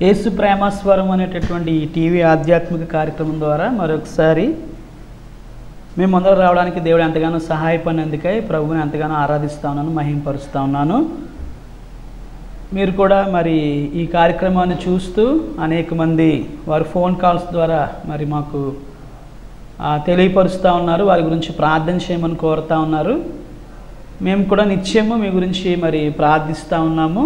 యేసు ప్రేమస్వరం అనేటటువంటి ఈ టీవీ ఆధ్యాత్మిక కార్యక్రమం ద్వారా మరొకసారి మేము ముందర రావడానికి దేవుడు ఎంతగానో సహాయపడినందుకై ప్రభువుని ఎంతగానో ఆరాధిస్తా ఉన్నాను మహింపరుస్తూ ఉన్నాను మీరు కూడా మరి ఈ కార్యక్రమాన్ని చూస్తూ అనేక మంది వారి ఫోన్ కాల్స్ ద్వారా మరి మాకు ఆ, తెలియపరుస్తూ ఉన్నారు వారి గురించి ప్రార్థన చేయమని కోరుతా ఉన్నారు మేము కూడా నిత్యము మీ గురించి మరి ప్రార్థిస్తూ ఉన్నాము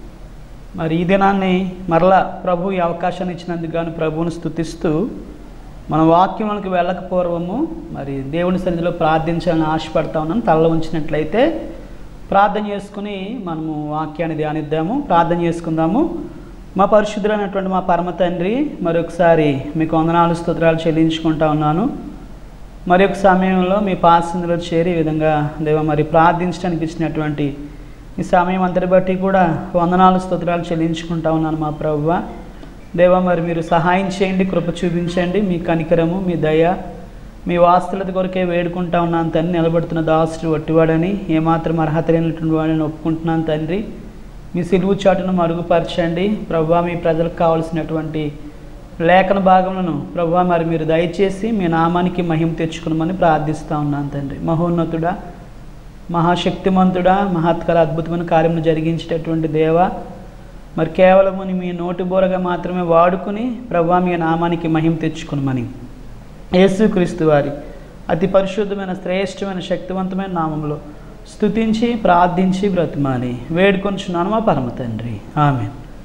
మరి ఈ దినాన్ని మరలా ప్రభు ఈ అవకాశాన్ని ఇచ్చినందుకు గాను ప్రభువుని స్తుతిస్తూ మన వాక్యంలోకి వెళ్ళక పూర్వము మరి దేవుని సన్నిధిలో ప్రార్థించాలని ఆశపడతా ఉన్నాను తలలో ఉంచినట్లయితే ప్రార్థన చేసుకుని మనము వాక్యాన్ని ధ్యానిద్దాము ప్రార్థన చేసుకుందాము మా పరిశుద్ధులైనటువంటి మా పరమ తండ్రి మరొకసారి మీకు వందనాలు స్తోత్రాలు చెల్లించుకుంటా ఉన్నాను మరి ఒక సమయంలో మీ పాసిందులో చేరి ఈ విధంగా దేవ మరి ప్రార్థించడానికి ఇచ్చినటువంటి ఈ సమయం అంతటి బట్టి కూడా వందనాలు స్తోత్రాలు చెల్లించుకుంటా ఉన్నాను మా ప్రభువ దేవ మరి మీరు సహాయం చేయండి కృప చూపించండి మీ కనికరము మీ దయ మీ వాస్తులత కొరకే వేడుకుంటా ఉన్నాను తండ్రి నిలబడుతున్న దాసుడు వట్టివాడని ఏమాత్రం అర్హత లేనటువంటి వాడిని ఒప్పుకుంటున్నాను తండ్రి మీ సిలువు చాటును మరుగుపరచండి ప్రభు మీ ప్రజలకు కావలసినటువంటి లేఖన భాగములను ప్రభు మరి మీరు దయచేసి మీ నామానికి మహిమ తెచ్చుకునమని ప్రార్థిస్తూ ఉన్నాను తండ్రి మహోన్నతుడా మహాశక్తిమంతుడా మహత్కర అద్భుతమైన కార్యమును జరిగించేటటువంటి దేవ మరి కేవలము మీ నోటి బోరగా మాత్రమే వాడుకుని ప్రభు మీ నామానికి మహిమ తెచ్చుకునమని యేసుక్రీస్తు వారి అతి పరిశుద్ధమైన శ్రేష్టమైన శక్తివంతమైన నామంలో స్తుతించి ప్రార్థించి బ్రతిమాలి వేడుకొంచున్నాను మా పరమ తండ్రి ఆమె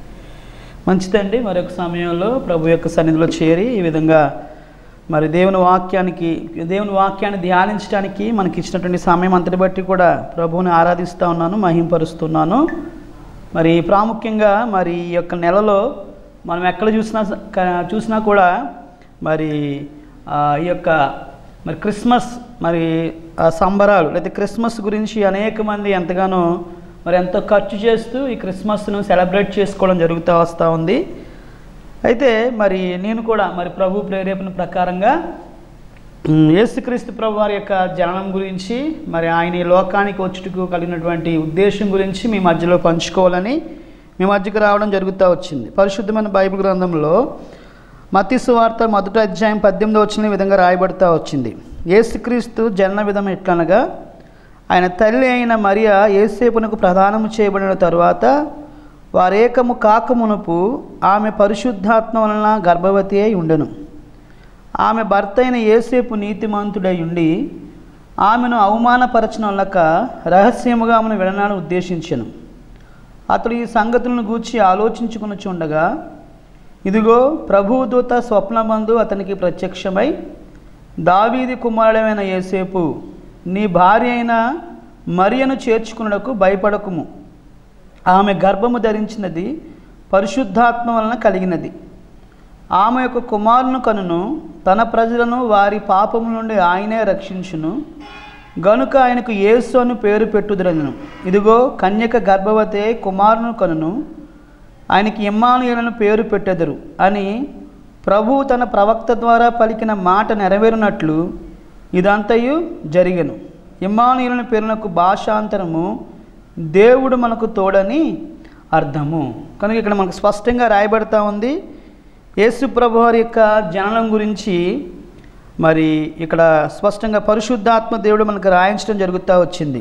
మంచిదండి మరొక సమయంలో ప్రభు యొక్క సన్నిధిలో చేరి ఈ విధంగా మరి దేవుని వాక్యానికి దేవుని వాక్యాన్ని ధ్యానించడానికి మనకి ఇచ్చినటువంటి సమయం అంతటి బట్టి కూడా ప్రభువుని ఆరాధిస్తూ ఉన్నాను మహింపరుస్తున్నాను మరి ప్రాముఖ్యంగా మరి ఈ యొక్క నెలలో మనం ఎక్కడ చూసినా క- చూసినా కూడా మరి ఆ, ఈ యొక్క మరి క్రిస్మస్ మరి ఆ సంబరాలు లేదా క్రిస్మస్ గురించి అనేక మంది ఎంతగానో మరి ఎంతో ఖర్చు చేస్తూ ఈ క్రిస్మస్ను సెలబ్రేట్ చేసుకోవడం జరుగుతూ వస్తూ ఉంది అయితే మరి నేను కూడా మరి ప్రభు ప్రేరేపణ ప్రకారంగా ఉమ్, యేసుక్రీస్తు ప్రభు వారి యొక్క జననం గురించి మరి ఆయన ఈ లోకానికి వచ్చుటకు కలిగినటువంటి ఉద్దేశం గురించి మీ మధ్యలో పంచుకోవాలని మీ మధ్యకు రావడం జరుగుతూ వచ్చింది పరిశుద్ధమైన బైబిల్ గ్రంథంలో మతీసు వార్త మొదటి అధ్యాయం పద్దెనిమిది వచ్చిన విధంగా రాయబడుతూ వచ్చింది యేసుక్రీస్తు జనన విధం ఎట్లనగా ఆయన తల్లి అయిన మరియా ఏసేపునకు ప్రదానము చేయబడిన తరువాత వారేకము కాకమునుపు ఆమె పరిశుద్ధాత్మ వలన గర్భవతి అయి ఉండెను ఆమె భర్త అయిన ఏసేపు నీతిమంతుడై ఉండి ఆమెను అవమానపరచనొల్లక రహస్యముగా ఆమెను విడనాడు ఉద్దేశించెను అతడు ఈ సంగతులను గూర్చి ఆలోచించుకునుచుండగా ఇదిగో ప్రభువు దూత స్వప్నమందు అతనికి ప్రత్యక్షమై దావీది కుమారుడమైన ఏసేపు నీ భార్య అయిన మరియను చేర్చుకున్నకు భయపడకుము ఆమె గర్భము ధరించినది పరిశుద్ధాత్మ వలన కలిగినది ఆమె యొక్క కుమారుని కనును తన ప్రజలను వారి పాపము నుండి ఆయనే రక్షించును గనుక ఆయనకు యేసు అని పేరు పెట్టుదురను ఇదిగో కన్యక గర్భవతి అయి కుమారుని కనును ఆయనకి ఇమ్మానుయేలను పేరు పెట్టెదరు అని ప్రభువు తన ప్రవక్త ద్వారా పలికిన మాట నెరవేరునట్లు ఇదంతయు జరిగెను ఇమ్మానుయేలను పేరునకు భాషాంతరము దేవుడు మనకు తోడని అర్థము కనుక ఇక్కడ మనకు స్పష్టంగా రాయబడతా ఉంది యేసు ప్రభు వారి యొక్క జననం గురించి మరి ఇక్కడ స్పష్టంగా పరిశుద్ధాత్మ దేవుడు మనకు రాయించడం జరుగుతూ వచ్చింది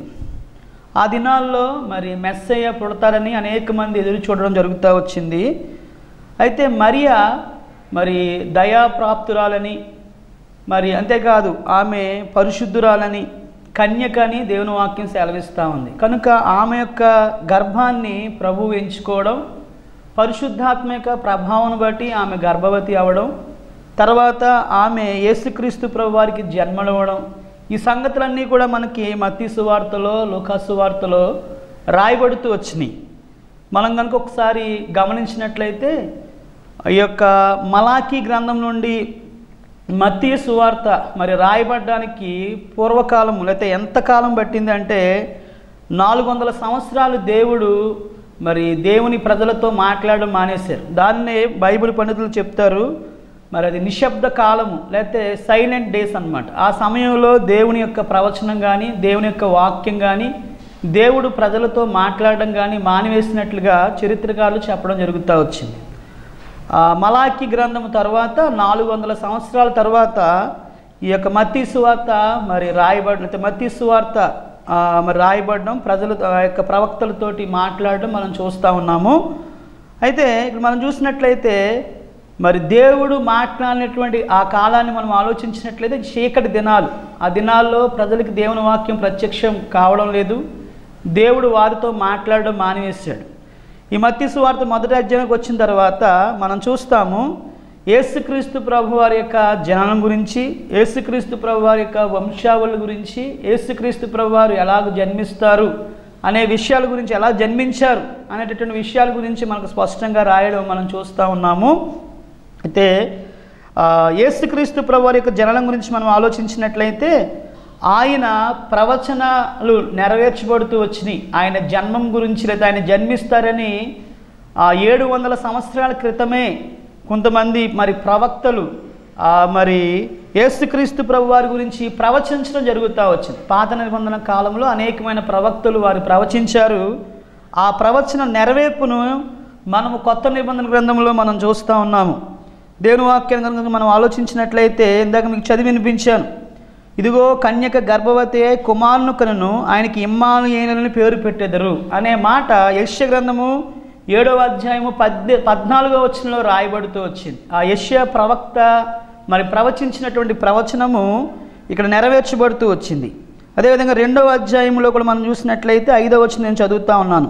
ఆ దినాల్లో మరి మెస్సయ్య పుడతారని అనేక మంది ఎదురు చూడడం జరుగుతూ వచ్చింది అయితే మరియా మరి దయాప్రాప్తురాలని మరి అంతేకాదు ఆమె పరిశుద్ధురాలని కన్యకని దేవుని వాక్యం సెలవిస్తూ ఉంది కనుక ఆమె యొక్క గర్భాన్ని ప్రభువు ఎంచుకోవడం పరిశుద్ధాత్మ యొక్క ప్రభావం బట్టి ఆమె గర్భవతి అవ్వడం తర్వాత ఆమె యేసుక్రీస్తు ప్రభు వారికి జన్మనివ్వడం ఈ సంగతులన్నీ కూడా మనకి మత్తీ సువార్తలో లూకా సువార్తలో రాయబడుతూ వచ్చినాయి మనం కనుక ఒకసారి గమనించినట్లయితే ఈ యొక్క మలాఖీ గ్రంథం నుండి మత్తీ సువార్త మరి రాయబడ్డానికి పూర్వకాలం లేకపోతే ఎంతకాలం పట్టింది అంటే నాలుగు వందల సంవత్సరాలు దేవుడు మరి దేవుని ప్రజలతో మాట్లాడడం మానేశారు దాన్నే బైబిల్ పండితులు చెప్తారు మరి అది నిశ్శబ్ద కాలము లేకపోతే సైలెంట్ డేస్ అన్నమాట ఆ సమయంలో దేవుని యొక్క ప్రవచనం కానీ దేవుని యొక్క వాక్యం కానీ దేవుడు ప్రజలతో మాట్లాడడం కానీ మానివేసినట్లుగా చరిత్రకారులు చెప్పడం జరుగుతూ వచ్చింది ఆ, మలాకి గ్రంథం తర్వాత నాలుగు వందల సంవత్సరాల తర్వాత ఈ యొక్క మత్తీ సువార్త మరి రాయబడిన మత్తీ సువార్త ఆ, మరి రాయబడడం ప్రజలు ఆ యొక్క ప్రవక్తలతోటి మాట్లాడడం మనం చూస్తూ ఉన్నాము అయితే ఇక్కడ మనం చూసినట్లయితే మరి దేవుడు మాట్లాడినటువంటి ఆ కాలాన్ని మనం ఆలోచించినట్లయితే చీకటి దినాలు ఆ దినాల్లో ప్రజలకు దేవుని వాక్యం ప్రత్యక్షం కావడం లేదు దేవుడు వారితో మాట్లాడడం మానివేశాడు ఈ మత్తి సువార్త మొదటి అధ్యాయానికి వచ్చిన తర్వాత మనం చూస్తాము యేసుక్రీస్తు ప్రభు వారి యొక్క జననం గురించి యేసుక్రీస్తు ప్రభు వారి యొక్క వంశావళి గురించి యేసుక్రీస్తు ప్రభు వారు ఎలాగ జన్మిస్తారు అనే విషయాల గురించి ఎలా జన్మించారు అనేటటువంటి విషయాల గురించి మనకు స్పష్టంగా రాయడం మనం చూస్తూ ఉన్నాము అయితే ఆ, యేసుక్రీస్తు ప్రభు వారి యొక్క జననం గురించి మనం ఆలోచించినట్లయితే ఆయన ప్రవచనాలు నెరవేర్చబడుతూ వచ్చినాయి ఆయన జన్మం గురించి లేదా ఆయన జన్మిస్తారని ఆ ఏడు వందల సంవత్సరాల క్రితమే కొంతమంది మరి ప్రవక్తలు ఆ, మరి యేసుక్రీస్తు ప్రభు వారి గురించి ప్రవచించడం జరుగుతూ వచ్చింది పాత నిబంధన కాలంలో అనేకమైన ప్రవక్తలు వారు ప్రవచించారు ఆ ప్రవచన నెరవేర్పును మనము కొత్త నిబంధన గ్రంథంలో మనం చూస్తూ ఉన్నాము దేవుని వాక్యం కనుక మనం ఆలోచించినట్లయితే ఇందాక మీకు చదివి వినిపించాను ఇదిగో కన్యక గర్భవతి అయి కుమారును కనును ఆయనకి ఇమ్మానుయేలని పేరు పెట్టెదరు అనే మాట యశ్య గ్రంథము ఏడవ అధ్యాయము పద్య పద్నాలుగో వచనంలో రాయబడుతూ వచ్చింది ఆ యశ్య ప్రవక్త మరి ప్రవచించినటువంటి ప్రవచనము ఇక్కడ నెరవేర్చబడుతూ వచ్చింది అదేవిధంగా రెండవ అధ్యాయంలో కూడా మనం చూసినట్లయితే ఐదవ వచనం నేను చదువుతా ఉన్నాను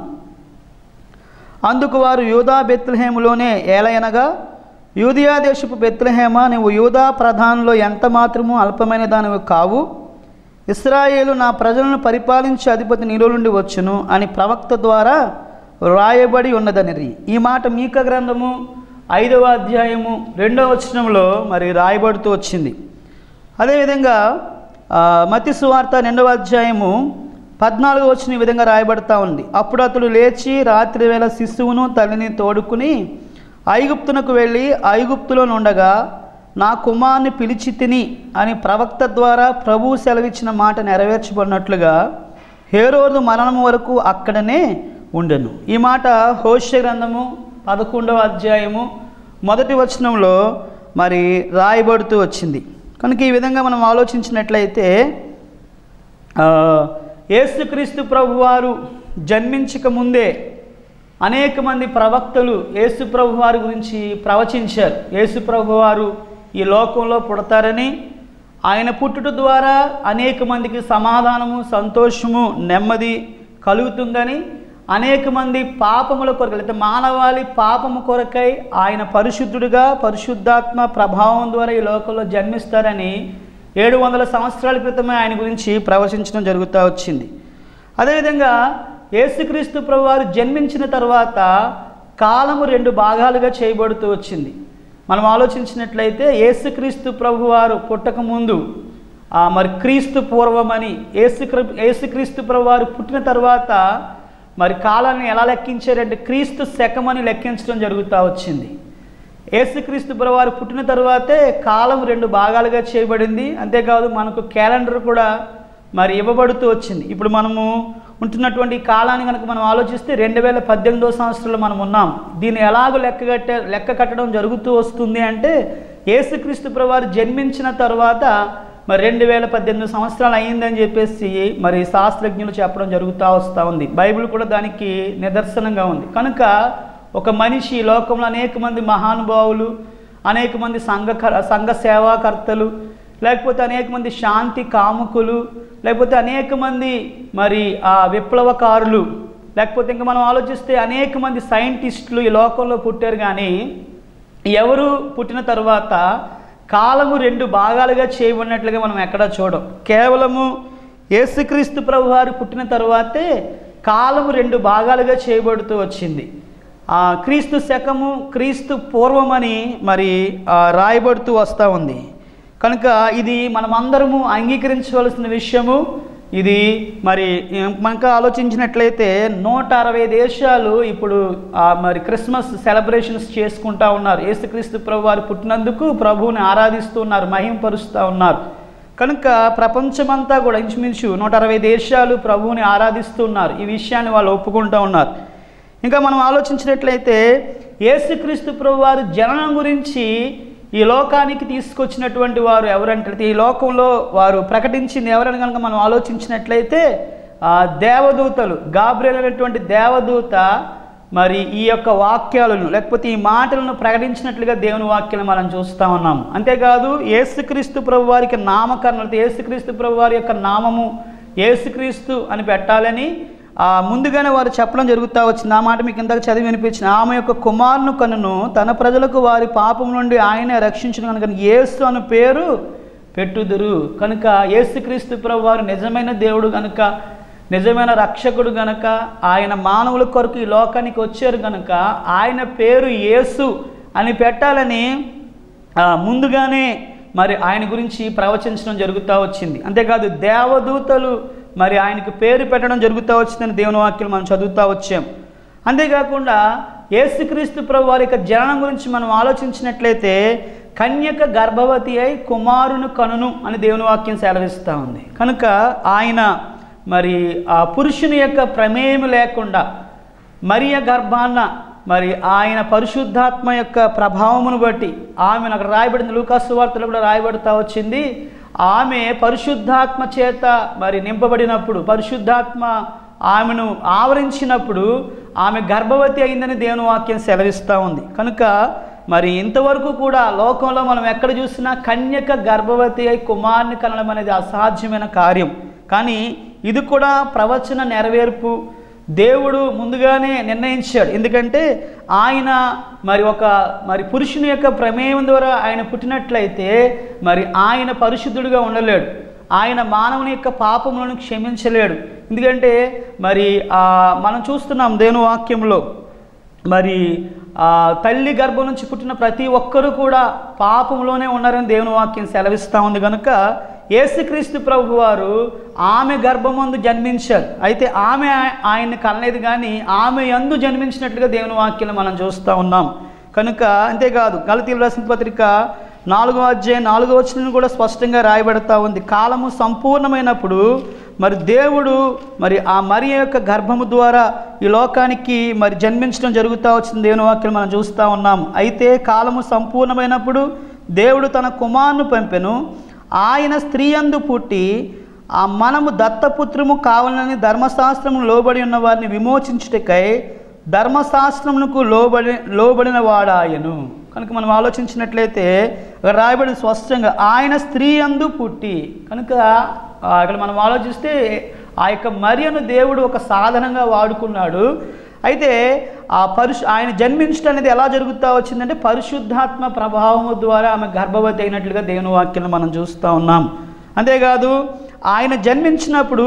అందుకు వారు యూదా బెత్లహేములోనే ఏలయనగా యూదియా దేశపు బెత్లహేమ నువ్వు యూదా ప్రధానంలో ఎంత మాత్రము అల్పమైన దానివి కావు ఇస్రాయేలు నా ప్రజలను పరిపాలించే అధిపతి నీలో నుండి వచ్చును అని ప్రవక్త ద్వారా వ్రాయబడి ఉన్నదనిరి ఈ మాట మీక గ్రంథము ఐదవ అధ్యాయము రెండవ వచనంలో మరి రాయబడుతూ వచ్చింది అదేవిధంగా ఆ, మత్తి సువార్త రెండవ అధ్యాయము పద్నాలుగు వచ్చిన ఈ విధంగా రాయబడతా ఉంది అప్పుడు అతడు లేచి రాత్రి వేళ శిశువును తల్లిని తోడుకుని ఐగుప్తునకు వెళ్ళి ఐగుప్తులో నుండగా నా కుమార్ని పిలిచి తిని అని ప్రవక్త ద్వారా ప్రభువు సెలవిచ్చిన మాట నెరవేర్చబడినట్లుగా హేరోదు మరణం వరకు అక్కడనే ఉండెను ఈ మాట హోష్య గ్రంథము పదకొండవ అధ్యాయము మొదటి వచనంలో మరి రాయబడుతూ వచ్చింది కనుక ఈ విధంగా మనం ఆలోచించినట్లయితే ఆ, యేసుక్రీస్తు ప్రభు వారు జన్మించక ముందే అనేక మంది ప్రవక్తలు యేసు ప్రభు వారి గురించి ప్రవచించారు యేసు ప్రభు వారు ఈ లోకంలో పుడతారని ఆయన పుట్టుట ద్వారా అనేక మందికి సమాధానము సంతోషము నెమ్మది కలుగుతుందని అనేక మంది పాపముల కొరకు లేదా మానవాళి పాపము కొరకై ఆయన పరిశుద్ధుడిగా పరిశుద్ధాత్మ ప్రభావం ద్వారా ఈ లోకంలో జన్మిస్తారని ఏడు వందల సంవత్సరాల క్రితమే ఆయన గురించి ప్రవచించడం జరుగుతూ వచ్చింది అదేవిధంగా యేసుక్రీస్తు ప్రభు వారు జన్మించిన తర్వాత కాలము రెండు భాగాలుగా చేయబడుతూ వచ్చింది మనం ఆలోచించినట్లయితే యేసుక్రీస్తు ప్రభు వారు పుట్టక ముందు ఆ, మరి క్రీస్తు పూర్వమని యేసు యేసుక్రీస్తు ప్రభు వారు పుట్టిన తర్వాత మరి కాలాన్ని ఎలా లెక్కించారంటే క్రీస్తు శకమని లెక్కించడం జరుగుతూ వచ్చింది యేసుక్రీస్తు వారు పుట్టిన తర్వాతే కాలం రెండు భాగాలుగా చేయబడింది అంతేకాదు మనకు క్యాలెండర్ కూడా మరి ఇవ్వబడుతూ వచ్చింది ఇప్పుడు మనము ఉంటున్నటువంటి ఈ కాలాన్ని కనుక మనం ఆలోచిస్తే రెండు వేల పద్దెనిమిదో సంవత్సరంలో మనం ఉన్నాం దీన్ని ఎలాగో లెక్క కట్టే లెక్క కట్టడం జరుగుతూ వస్తుంది అంటే యేసుక్రీస్తు వారు జన్మించిన తర్వాత మరి రెండు వేల పద్దెనిమిది సంవత్సరాలు అయ్యిందని చెప్పేసి మరి శాస్త్రజ్ఞులు చెప్పడం జరుగుతూ వస్తూ ఉంది బైబిల్ కూడా దానికి నిదర్శనంగా ఉంది కనుక ఒక మనిషి ఈ లోకంలో అనేక మంది మహానుభావులు అనేక మంది సంఘ సంఘ సేవాకర్తలు లేకపోతే అనేక మంది శాంతి కాముకులు లేకపోతే అనేక మంది మరి ఆ విప్లవకారులు లేకపోతే ఇంకా మనం ఆలోచిస్తే అనేక మంది సైంటిస్టులు ఈ లోకంలో పుట్టారు కానీ ఎవరు పుట్టిన తర్వాత కాలము రెండు భాగాలుగా చేయబడినట్లుగా మనం ఎక్కడా చూడం కేవలము యేసుక్రీస్తు ప్రభు వారు పుట్టిన తర్వాతే కాలము రెండు భాగాలుగా చేయబడుతూ వచ్చింది ఆ క్రీస్తు శకము క్రీస్తు పూర్వమని మరి ఆ, రాయబడుతూ వస్తూ ఉంది కనుక ఇది మనమందరము అంగీకరించవలసిన విషయము ఇది మరి మనకు ఆలోచించినట్లయితే నూట అరవై దేశాలు ఇప్పుడు ఆ, మరి క్రిస్మస్ సెలబ్రేషన్స్ చేసుకుంటా ఉన్నారు యేసుక్రీస్తు ప్రభు వారు పుట్టినందుకు ప్రభువుని ఆరాధిస్తూ ఉన్నారు మహింపరుస్తూ ఉన్నారు కనుక ప్రపంచమంతా కూడా ఇంచుమించు నూట అరవై దేశాలు ప్రభువుని ఆరాధిస్తూ ఉన్నారు ఈ విషయాన్ని వాళ్ళు ఒప్పుకుంటూ ఉన్నారు ఇంకా మనం ఆలోచించినట్లయితే యేసుక్రీస్తు ప్రభు వారు జననం గురించి ఈ లోకానికి తీసుకొచ్చినటువంటి వారు ఎవరంటే ఈ లోకంలో వారు ప్రకటించింది ఎవరని కనుక మనం ఆలోచించినట్లయితే ఆ దేవదూతలు గాబ్రియల్ అనేటువంటి దేవదూత మరి ఈ యొక్క వాక్యాలను లేకపోతే ఈ మాటలను ప్రకటించినట్లుగా దేవుని వాక్యాలను మనం చూస్తూ ఉన్నాము అంతేకాదు యేసుక్రీస్తు ప్రభు వారికి నామకరణం యేసుక్రీస్తు ప్రభు వారి యొక్క నామము యేసుక్రీస్తు అని పెట్టాలని ఆ, ముందుగానే వారు చెప్పడం జరుగుతూ వచ్చింది ఆ మాట మీకు ఇంతకు చదివి వినిపించిన ఆమె యొక్క కుమారును కనును తన ప్రజలకు వారి పాపం నుండి ఆయనే రక్షించిన కనుక యేసు అను పేరు పెట్టుదురు కనుక యేసుక్రీస్తు ప్రభు వారు నిజమైన దేవుడు కనుక నిజమైన రక్షకుడు గనుక ఆయన మానవుల కొరకు ఈ లోకానికి వచ్చారు గనుక ఆయన పేరు యేసు అని పెట్టాలని ఆ, ముందుగానే మరి ఆయన గురించి ప్రవచించడం జరుగుతూ వచ్చింది అంతేకాదు దేవదూతలు మరి ఆయనకు పేరు పెట్టడం జరుగుతూ వచ్చిందని దేవుని వాక్యం మనం చదువుతూ వచ్చాం అంతేకాకుండా యేసుక్రీస్తు ప్రభు వారి యొక్క జననం గురించి మనం ఆలోచించినట్లయితే కన్యక గర్భవతి అయి కుమారుని కనును అని దేవుని వాక్యం సెలవిస్తూ ఉంది కనుక ఆయన మరి ఆ పురుషుని యొక్క ప్రమేయం లేకుండా మరియ గర్భాన్న మరి ఆయన పరిశుద్ధాత్మ యొక్క ప్రభావమును బట్టి ఆమె అక్కడ రాయబడింది లూకాసు వార్తలు కూడా రాయబడుతూ వచ్చింది ఆమె పరిశుద్ధాత్మ చేత మరి నింపబడినప్పుడు పరిశుద్ధాత్మ ఆమెను ఆవరించినప్పుడు ఆమె గర్భవతి అయిందని దేవుని వాక్యం సెలవిస్తూ ఉంది కనుక మరి ఇంతవరకు కూడా లోకంలో మనం ఎక్కడ చూసినా కన్యక గర్భవతి అయి కుమారుని కనడం అనేది అసాధ్యమైన కార్యం కానీ ఇది కూడా ప్రవచన నెరవేర్పు దేవుడు ముందుగానే నిర్ణయించాడు ఎందుకంటే ఆయన మరి ఒక మరి పురుషుని యొక్క ప్రమేయం ద్వారా ఆయన పుట్టినట్లయితే మరి ఆయన పరిశుద్ధుడిగా ఉండలేడు ఆయన మానవుని యొక్క పాపములను క్షమించలేడు ఎందుకంటే మరి ఆ, మనం చూస్తున్నాం దేవుని వాక్యంలో మరి ఆ తల్లి గర్భం నుంచి పుట్టిన ప్రతి ఒక్కరూ కూడా పాపంలోనే ఉన్నారని దేవుని వాక్యం సెలవిస్తూ ఉంది కనుక యేసుక్రీస్తు ప్రభు వారు ఆమె గర్భమందు జన్మించారు అయితే ఆమె ఆ- ఆయన్ని కనలేదు కానీ ఆమె యందు జన్మించినట్లుగా దేవుని వాక్యం మనం చూస్తూ ఉన్నాం కనుక అంతేకాదు గలతీలు రాసిన పత్రిక నాలుగో అధ్యాయం నాలుగో వచ్చిన కూడా స్పష్టంగా రాయబడతా ఉంది కాలము సంపూర్ణమైనప్పుడు మరి దేవుడు మరి ఆ మరి యొక్క గర్భము ద్వారా ఈ లోకానికి మరి జన్మించడం జరుగుతూ వచ్చింది దేవుని వాక్యం మనం చూస్తూ ఉన్నాం అయితే కాలము సంపూర్ణమైనప్పుడు దేవుడు తన కుమారును పంపెను ఆయన స్త్రీ అందు పుట్టి ఆ మనము దత్తపుత్రము కావాలని ధర్మశాస్త్రము లోబడి ఉన్న వారిని విమోచించుటకై ధర్మశాస్త్రమునకు లోబడి లోబడిన వాడాయను కనుక మనం ఆలోచించినట్లయితే అక్కడ రాయబడిన స్పష్టంగా ఆయన స్త్రీ అందు పుట్టి కనుక ఆ, ఇక్కడ మనం ఆలోచిస్తే ఆ యొక్క మరియను దేవుడు ఒక సాధనంగా వాడుకున్నాడు అయితే ఆ పరిశు ఆయన జన్మించడం అనేది ఎలా జరుగుతూ వచ్చిందంటే పరిశుద్ధాత్మ ప్రభావము ద్వారా ఆమె గర్భవతి అయినట్లుగా దేవుని వాక్యం మనం చూస్తూ ఉన్నాం అంతేకాదు ఆయన జన్మించినప్పుడు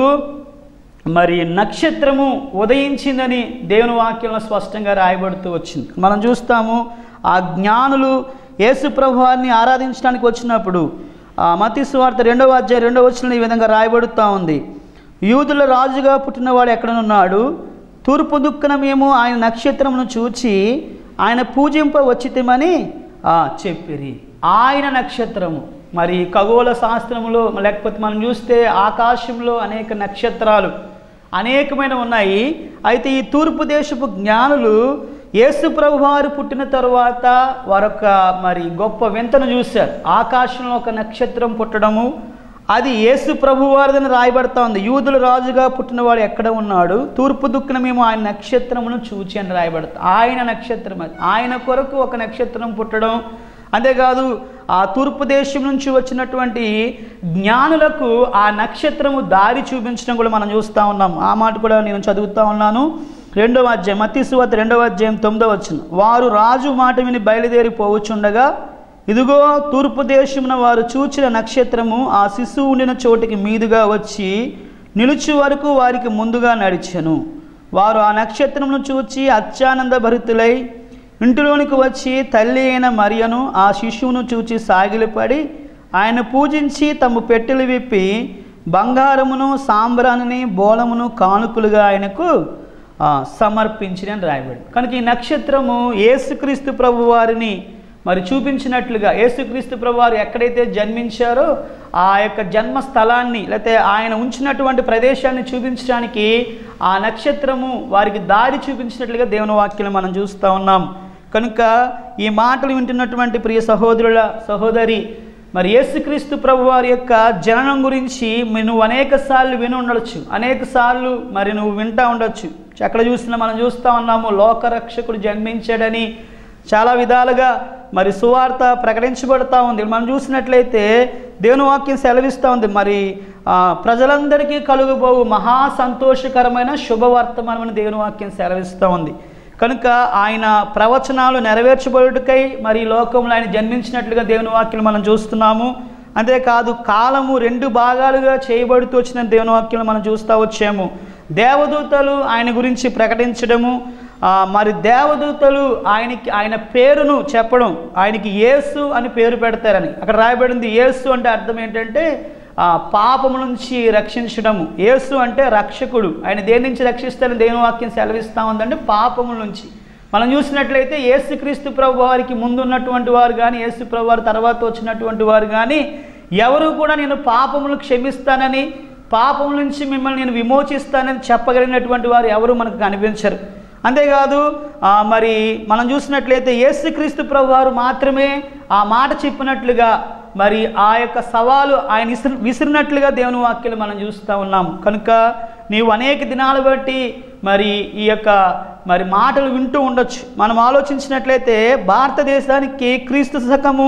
మరి నక్షత్రము ఉదయించిందని దేవుని వాక్యంలో స్పష్టంగా రాయబడుతూ వచ్చింది మనం చూస్తాము ఆ జ్ఞానులు యేసు ప్రభువారిని ఆరాధించడానికి వచ్చినప్పుడు ఆ మతి సువార్త రెండవ అధ్యాయం రెండవ వచ్చిన ఈ విధంగా రాయబడుతూ ఉంది యూదుల రాజుగా పుట్టినవాడు ఎక్కడనున్నాడు తూర్పు దుక్కున మేము ఆయన నక్షత్రమును చూచి ఆయన పూజింప వచ్చితమని చెప్పిరి ఆయన నక్షత్రము మరి ఖగోళ శాస్త్రములో లేకపోతే మనం చూస్తే ఆకాశంలో అనేక నక్షత్రాలు అనేకమైన ఉన్నాయి అయితే ఈ తూర్పు దేశపు జ్ఞానులు యేసు ప్రభు వారు పుట్టిన తరువాత వారొక మరి గొప్ప వింతను చూశారు ఆకాశంలో ఒక నక్షత్రం పుట్టడము అది యేసు ప్రభు వారిదని రాయబడతా ఉంది యూదుల రాజుగా పుట్టినవాడు ఎక్కడ ఉన్నాడు తూర్పు దుక్కున మేము ఆయన నక్షత్రమును చూచి అని రాయబడతా ఆయన నక్షత్రం అది ఆయన కొరకు ఒక నక్షత్రం పుట్టడం అంతేకాదు ఆ తూర్పు దేశం నుంచి వచ్చినటువంటి జ్ఞానులకు ఆ నక్షత్రము దారి చూపించడం కూడా మనం చూస్తూ ఉన్నాం ఆ మాట కూడా నేను చదువుతూ ఉన్నాను రెండవ అధ్యాయం మత్తిసువత రెండవ అధ్యాయం తొమ్మిదవ వచ్చిన వారు రాజు మాట విని బయలుదేరి పోవచ్చుండగా ఇదిగో తూర్పు దేశమున వారు చూచిన నక్షత్రము ఆ శిశువు ఉండిన చోటికి మీదుగా వచ్చి నిలుచు వరకు వారికి ముందుగా నడిచెను వారు ఆ నక్షత్రమును చూచి అత్యానంద భరితులై ఇంటిలోనికి వచ్చి తల్లి అయిన మరియను ఆ శిశువును చూచి సాగిలపడి ఆయన పూజించి తమ పెట్టెలు విప్పి బంగారమును సాంబ్రాన్ని బోళమును కానుకలుగా ఆయనకు ఆ, సమర్పించిన అని రాయబడి కనుక ఈ నక్షత్రము యేసుక్రీస్తు ప్రభు వారిని మరి చూపించినట్లుగా యేసుక్రీస్తు ప్రభు వారు ఎక్కడైతే జన్మించారో ఆ యొక్క జన్మ స్థలాన్ని లేకపోతే ఆయన ఉంచినటువంటి ప్రదేశాన్ని చూపించడానికి ఆ నక్షత్రము వారికి దారి చూపించినట్లుగా దేవుని వాక్యం మనం చూస్తూ ఉన్నాం కనుక ఈ మాటలు వింటున్నటువంటి ప్రియ సహోదరుల సహోదరి మరి యేసుక్రీస్తు ప్రభు వారి యొక్క జననం గురించి మరి నువ్వు అనేక సార్లు విని ఉండొచ్చు అనేక సార్లు మరి నువ్వు వింటా ఉండొచ్చు ఎక్కడ చూసినా మనం చూస్తూ ఉన్నాము లోకరక్షకుడు జన్మించాడని చాలా విధాలుగా మరి సువార్త ప్రకటించబడుతూ ఉంది మనం చూసినట్లయితే దేవుని వాక్యం సెలవిస్తూ ఉంది మరి ఆ, ప్రజలందరికీ కలుగుబోవు మహా సంతోషకరమైన శుభవర్తమానమని దేవుని వాక్యం సెలవిస్తూ ఉంది కనుక ఆయన ప్రవచనాలు నెరవేర్చబడుటకై మరి ఈ లోకంలో ఆయన జన్మించినట్లుగా దేవుని వాక్యం మనం చూస్తున్నాము అంతేకాదు కాలము రెండు భాగాలుగా చేయబడుతూ వచ్చిన దేవుని వాక్యం మనం చూస్తూ వచ్చాము దేవదూతలు ఆయన గురించి ప్రకటించడము ఆ, మరి దేవదూతలు ఆయనకి ఆయన పేరును చెప్పడం ఆయనకి యేసు అని పేరు పెడతారని అక్కడ రాయబడింది యేసు అంటే అర్థం ఏంటంటే ఆ, పాపము నుంచి రక్షించడము యేసు అంటే రక్షకుడు ఆయన దేని నుంచి రక్షిస్తారని దేవుని వాక్యం సెలవిస్తూ ఉందంటే పాపముల నుంచి మనం చూసినట్లయితే యేసుక్రీస్తు ప్రభు వారికి ముందు ఉన్నటువంటి వారు కానీ యేసు ప్రభు వారి తర్వాత వచ్చినటువంటి వారు కానీ ఎవరు కూడా నేను పాపములు క్షమిస్తానని పాపం నుంచి మిమ్మల్ని నేను విమోచిస్తానని చెప్పగలిగినటువంటి వారు ఎవరు మనకు కనిపించరు అంతేకాదు ఆ, మరి మనం చూసినట్లయితే యేసుక్రీస్తు ప్రభు వారు మాత్రమే ఆ మాట చెప్పినట్లుగా మరి ఆ యొక్క సవాలు ఆయన విసిరి విసిరినట్లుగా దేవుని వాక్యాలు మనం చూస్తూ ఉన్నాం కనుక నీవు అనేక దినాలు బట్టి మరి ఈ యొక్క మరి మాటలు వింటూ ఉండొచ్చు మనం ఆలోచించినట్లయితే భారతదేశానికి క్రీస్తు శకము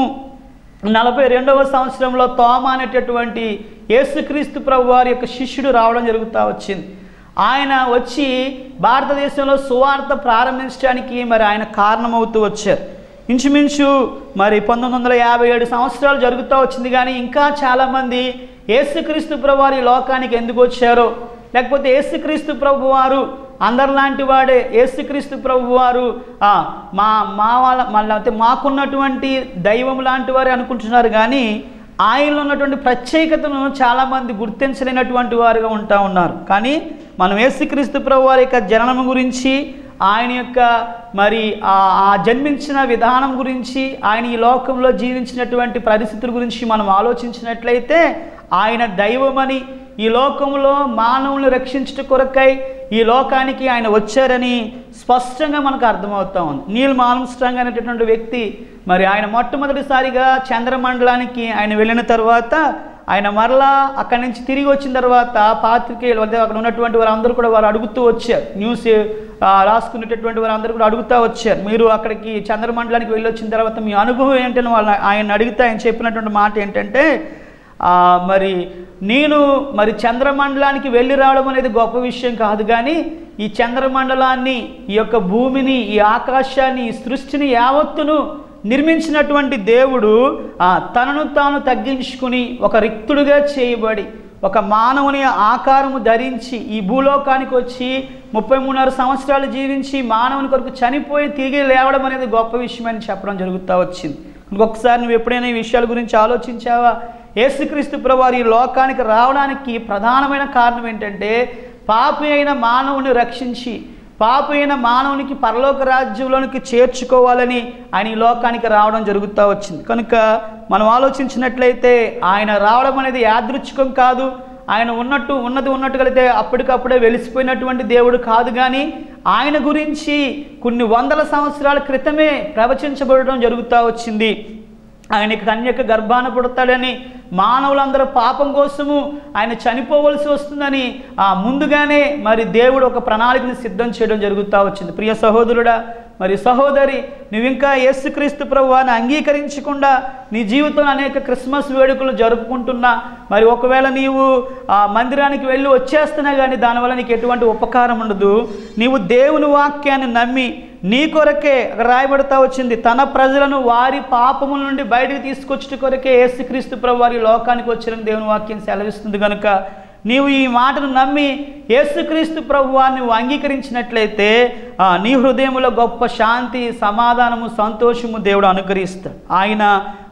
నలభై రెండవ సంవత్సరంలో తోమ అనేటటువంటి యేసుక్రీస్తు ప్రభు వారి యొక్క శిష్యుడు రావడం జరుగుతూ వచ్చింది ఆయన వచ్చి భారతదేశంలో సువార్త ప్రారంభించడానికి మరి ఆయన కారణమవుతూ వచ్చారు ఇంచుమించు మరి పంతొమ్మిది వందల యాభై ఏడు సంవత్సరాలు జరుగుతూ వచ్చింది కానీ ఇంకా చాలామంది యేసుక్రీస్తు ప్రభు వారి లోకానికి ఎందుకు వచ్చారో లేకపోతే యేసుక్రీస్తు ప్రభు వారు అందరిలాంటి వాడే యేసుక్రీస్తు ప్రభు వారు ఆ, మా మా వాళ్ళ మళ్ళీ అయితే మాకున్నటువంటి దైవం లాంటి వారే అనుకుంటున్నారు కానీ ఆయనలో ఉన్నటువంటి ప్రత్యేకతను చాలామంది గుర్తించలేనటువంటి వారుగా ఉంటా ఉన్నారు కానీ మనం యేసుక్రీస్తు ప్రభు వారి యొక్క జననం గురించి ఆయన యొక్క మరి ఆ ఆ జన్మించిన విధానం గురించి ఆయన ఈ లోకంలో జీవించినటువంటి పరిస్థితుల గురించి మనం ఆలోచించినట్లయితే ఆయన దైవమని ఈ లోకంలో మానవులను రక్షించుట కొరకై ఈ లోకానికి ఆయన వచ్చారని స్పష్టంగా మనకు అర్థమవుతా ఉంది నీల్ మాల్మ్స్ట్రాంగ్ అనేటటువంటి వ్యక్తి మరి ఆయన మొట్టమొదటిసారిగా చంద్రమండలానికి ఆయన వెళ్ళిన తర్వాత ఆయన మరలా అక్కడి నుంచి తిరిగి వచ్చిన తర్వాత పాత్రికేయులు అంటే అక్కడ ఉన్నటువంటి వారందరూ కూడా వారు అడుగుతూ వచ్చారు న్యూస్ ఆ, రాసుకునేటటువంటి వారందరూ కూడా అడుగుతూ వచ్చారు మీరు అక్కడికి చంద్రమండలానికి వెళ్ళి వచ్చిన తర్వాత మీ అనుభవం ఏంటని వాళ్ళు ఆయన అడిగితే ఆయన చెప్పినటువంటి మాట ఏంటంటే ఆ, మరి నేను మరి చంద్రమండలానికి వెళ్ళి రావడం అనేది గొప్ప విషయం కాదు కానీ ఈ చంద్రమండలాన్ని ఈ యొక్క భూమిని ఈ ఆకాశాన్ని ఈ సృష్టిని యావత్తును నిర్మించినటువంటి దేవుడు ఆ, తనను తాను తగ్గించుకుని ఒక రిక్తుడుగా చేయబడి ఒక మానవుని ఆకారము ధరించి ఈ భూలోకానికి వచ్చి ముప్పై మూడున్నర సంవత్సరాలు జీవించి మానవుని కొరకు చనిపోయి తిరిగి లేవడం అనేది గొప్ప విషయం అని చెప్పడం జరుగుతూ వచ్చింది ఇంకొకసారి నువ్వు ఎప్పుడైనా ఈ విషయాల గురించి ఆలోచించావా యేసుక్రీస్తు ప్రభువారు ఈ లోకానికి రావడానికి ప్రధానమైన కారణం ఏంటంటే పాపి అయిన మానవుని రక్షించి పాపి అయిన మానవునికి పరలోక రాజ్యంలోనికి చేర్చుకోవాలని ఆయన ఈ లోకానికి రావడం జరుగుతూ వచ్చింది కనుక మనం ఆలోచించినట్లయితే ఆయన రావడం అనేది యాదృచ్ఛికం కాదు ఆయన ఉన్నట్టు ఉన్నది ఉన్నట్టుగలిగితే అప్పటికప్పుడే వెలిసిపోయినటువంటి దేవుడు కాదు కానీ ఆయన గురించి కొన్ని వందల సంవత్సరాల క్రితమే ప్రవచించబడడం జరుగుతూ వచ్చింది ఆయనకి కన్యక గర్భాన పుడతాడని మానవులందరూ పాపం కోసము ఆయన చనిపోవలసి వస్తుందని ఆ ముందుగానే మరి దేవుడు ఒక ప్రణాళికను సిద్ధం చేయడం జరుగుతూ వచ్చింది ప్రియ సహోదరుడా మరి సహోదరి నువ్వు ఇంకా యేసుక్రీస్తు ప్రభువాన్ని అంగీకరించకుండా నీ జీవితంలో అనేక క్రిస్మస్ వేడుకలు జరుపుకుంటున్నా మరి ఒకవేళ నీవు ఆ మందిరానికి వెళ్ళి వచ్చేస్తున్నా కానీ దానివల్ల నీకు ఎటువంటి ఉపకారం ఉండదు నీవు దేవుని వాక్యాన్ని నమ్మి నీ కొరకే అక్కడ రాయబడతా వచ్చింది తన ప్రజలను వారి పాపముల నుండి బయటకు తీసుకొచ్చుట కొరకే యేసుక్రీస్తు ప్రభు వారి లోకానికి వచ్చిన దేవుని వాక్యం సెలవిస్తుంది కనుక నీవు ఈ మాటను నమ్మి యేసుక్రీస్తు ప్రభువాన్ని నువ్వు అంగీకరించినట్లయితే ఆ, నీ హృదయంలో గొప్ప శాంతి సమాధానము సంతోషము దేవుడు అనుగ్రహిస్తాడు ఆయన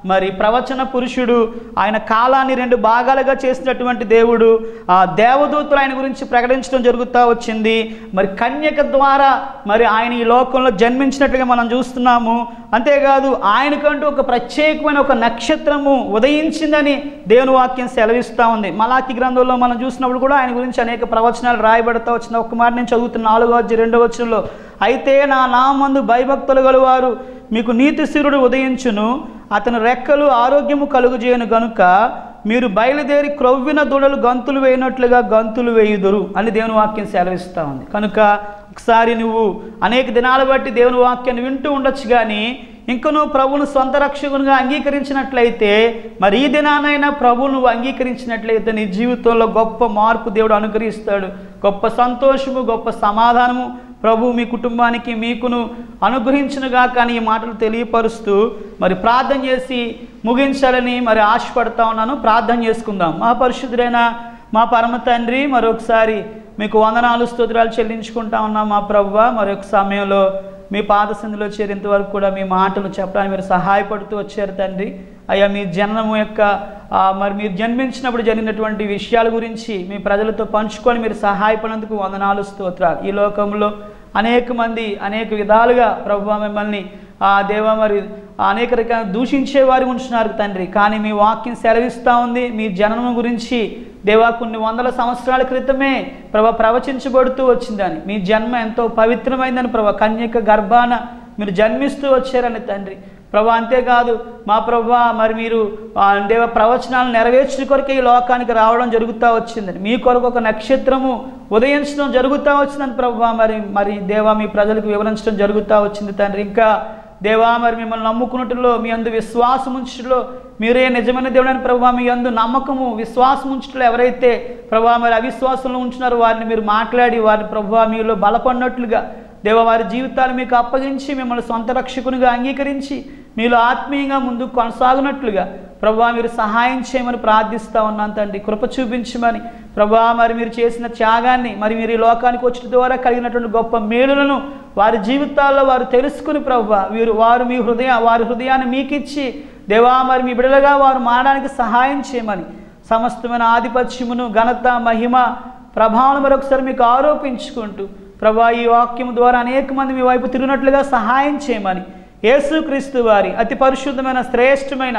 మరి ప్రవచన పురుషుడు ఆయన కాలాన్ని రెండు భాగాలుగా చేసినటువంటి దేవుడు ఆ దేవదూతులు ఆయన గురించి ప్రకటించడం జరుగుతూ వచ్చింది మరి కన్యక ద్వారా మరి ఆయన ఈ లోకంలో జన్మించినట్లుగా మనం చూస్తున్నాము అంతేకాదు ఆయనకంటూ ఒక ప్రత్యేకమైన ఒక నక్షత్రము ఉదయించిందని దేవుని వాక్యం సెలవిస్తూ ఉంది మలాకి గ్రంథంలో మనం చూసినప్పుడు కూడా ఆయన గురించి అనేక ప్రవచనాలు రాయబడతా వచ్చిన ఒక మాట నేను చదువుతున్న నాలుగో అధ్యాయం రెండో వచనంలో అయితే నా నామందు భయభక్తులు గలవారు మీకు నీతి శిరుడు ఉదయించును అతని రెక్కలు ఆరోగ్యము కలుగుజేయను గనుక మీరు బయలుదేరి క్రొవ్విన దూడలు గంతులు వేయనట్లుగా గంతులు వేయుదురు అని దేవుని వాక్యం సెలవిస్తూ ఉంది కనుక ఒకసారి నువ్వు అనేక దినాల బట్టి దేవుని వాక్యాన్ని వింటూ ఉండొచ్చు కానీ ఇంకను ప్రభువును సొంత రక్షకునిగా అంగీకరించినట్లయితే మరి ఈ దినానైనా ప్రభువు నువ్వు అంగీకరించినట్లయితే నీ జీవితంలో గొప్ప మార్పు దేవుడు అనుగ్రహిస్తాడు గొప్ప సంతోషము గొప్ప సమాధానము ప్రభు మీ కుటుంబానికి మీకును అనుగ్రహించునుగా కానీ ఈ మాటలు తెలియపరుస్తూ మరి ప్రార్థన చేసి ముగించాలని మరి ఆశపడతా ఉన్నాను ప్రార్థన చేసుకుందాం మా పరిశుద్ధుడైన మా పరమ తండ్రి మరొకసారి మీకు వందనాలు స్తోత్రాలు చెల్లించుకుంటా ఉన్నాం మా ప్రభువ మరొక సమయంలో మీ పాద సంధిలో చేరేంత వరకు కూడా మీ మాటలు చెప్పడానికి మీరు సహాయపడుతూ వచ్చారు తండ్రి అయ్యా మీ జన్మము యొక్క ఆ, మరి మీరు జన్మించినప్పుడు జరిగినటువంటి విషయాల గురించి మీ ప్రజలతో పంచుకొని మీరు సహాయపడినందుకు వందనాలు స్తోత్రాలు ఈ లోకంలో అనేక మంది అనేక విధాలుగా ప్రభు మిమ్మల్ని ఆ దేవ మరి అనేక రకాల దూషించే వారు ఉంటున్నారు తండ్రి కానీ మీ వాక్యం సెలవిస్తూ ఉంది మీ జననం గురించి దేవా కొన్ని వందల సంవత్సరాల క్రితమే ప్రభ ప్రవచించబడుతూ వచ్చిందని మీ జన్మ ఎంతో పవిత్రమైందని ప్రభ కన్యక గర్భాన మీరు జన్మిస్తూ వచ్చారని తండ్రి ప్రభా అంతేకాదు మా ప్రభా మరి మీరు ఆ దేవ ప్రవచనాలు నెరవేర్చిన కొరకే ఈ లోకానికి రావడం జరుగుతూ వచ్చిందని మీ కొరకు ఒక నక్షత్రము ఉదయించడం జరుగుతూ వచ్చిందని ప్రభా మరి మరి దేవా మీ ప్రజలకు వివరించడం జరుగుతూ వచ్చింది తండ్రి ఇంకా దేవా మరి మిమ్మల్ని నమ్ముకున్నట్టులో మీ అందు విశ్వాసం ఉంచుటలో మీరే నిజమైన దేవుడని ప్రభా మీ అందు నమ్మకము విశ్వాసం ఉంచుటలో ఎవరైతే ప్రభా మరి అవిశ్వాసంలో ఉంటున్నారో వారిని మీరు మాట్లాడి వారిని ప్రభా మీలో బలపడినట్లుగా దేవ వారి జీవితాలు మీకు అప్పగించి మిమ్మల్ని సొంత రక్షకునిగా అంగీకరించి మీలో ఆత్మీయంగా ముందుకు కొనసాగునట్లుగా ప్రభా మీరు సహాయం చేయమని ప్రార్థిస్తూ ఉన్నాను తండ్రి కృప చూపించమని ప్రభా మరి మీరు చేసిన త్యాగాన్ని మరి మీరు ఈ లోకానికి వచ్చిన ద్వారా కలిగినటువంటి గొప్ప మేలులను వారి జీవితాల్లో వారు తెలుసుకుని ప్రభా వీరు వారు మీ హృదయ వారి హృదయాన్ని మీకిచ్చి దేవా మరి మీ బిడలుగా వారు మారడానికి సహాయం చేయమని సమస్తమైన ఆధిపత్యమును ఘనత మహిమ ప్రభావం మరొకసారి మీకు ఆరోపించుకుంటూ ప్రభా ఈ వాక్యం ద్వారా అనేక మంది మీ వైపు తిరిగినట్లుగా సహాయం చేయమని యేసుక్రీస్తు వారి అతి పరిశుద్ధమైన శ్రేష్టమైన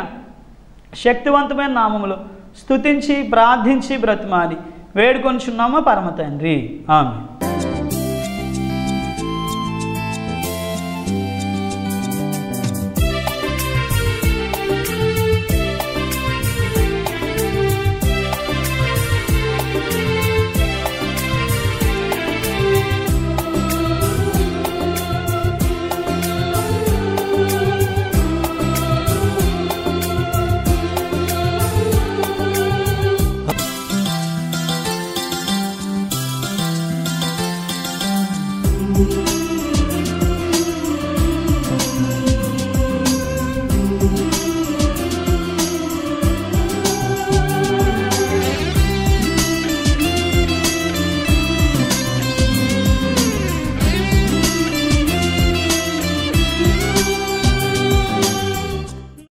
శక్తివంతమైన నామములో స్తుతించి ప్రార్థించి బ్రతిమాలి వేడుకొంచున్నామా పరమ తండ్రి ఆమె Thank